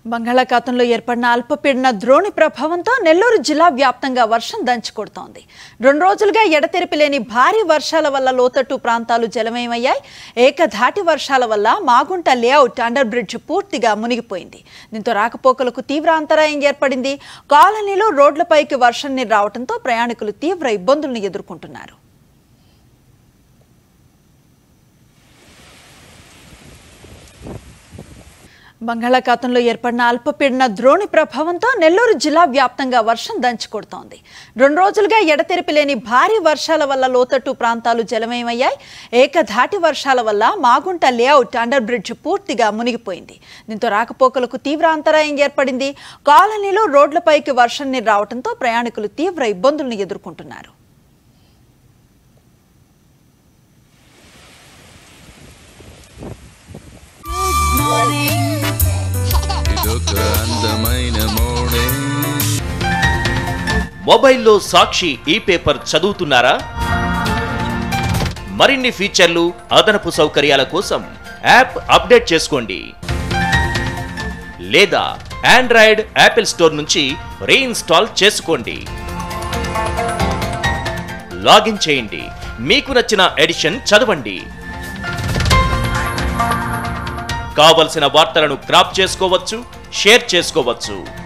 బంగాళాఖాతంలో ఏర్పడిన అల్పపీడన ద్రోణి ప్రభావంతో నెల్లూరు జిల్లా వ్యాప్తంగా వర్షం దంచుకొడుతోంది రెండు రోజులుగా ఎడతెరిపి లేని భారీ వర్షాల వల్ల లోతట్టు ప్రాంతాలు జలమయమయ్యాయి ఏకధాటి వర్షాల వల్ల మాగుంట లేఅవుట్ అండర్ బ్రిడ్జ్ పూర్తిగా మునిగిపోయింది దీంతో రాకపోకలకు తీవ్ర అంతరాయం ఏర్పడింది కాలనీలో రోడ్లపైకి వర్షం నీరు రావడంతో ప్రయాణికులు తీవ్ర ఇబ్బందులను ఎదుర్కొంటున్నారు బంగాళాఖాతంలో ఏర్పడిన అల్పపీడన ద్రోణి ప్రభావంతో నెల్లూరు జిల్లా వ్యాప్తంగా వర్షం దంచుకొడుతోంది రెండు రోజులుగా ఎడతెరిపి లేని భారీ వర్షాల వల్ల లోతట్టు ప్రాంతాలు జలమయమయ్యాయి ఏకధాటి వర్షాల వల్ల మాగుంట లేఅవుట్ అండర్ బ్రిడ్జ్ పూర్తిగా మునిగిపోయింది దీంతో రాకపోకలకు తీవ్ర అంతరాయం ఏర్పడింది కాలనీలో రోడ్లపైకి వర్షం నీరు రావడంతో ప్రయాణికులు తీవ్ర ఇబ్బందులను ఎదుర్కొంటున్నారు ఇదొక అందమైన మోడే మొబైల్లో సాక్షి ఈ పేపర్ చదువుతున్నారా మరిన్ని ఫీచర్లు అదనపు సౌకర్యాల కోసం యాప్ అప్డేట్ చేసుకోండి లేదా ఆండ్రాయిడ్ యాపిల్ స్టోర్ నుంచి రీఇన్స్టాల్ చేసుకోండి లాగిన్ చేయండి మీకు నచ్చిన ఎడిషన్ చదవండి కావలసిన వార్తలను క్రాప్ చేసుకోవచ్చు షేర్ చేసుకోవచ్చు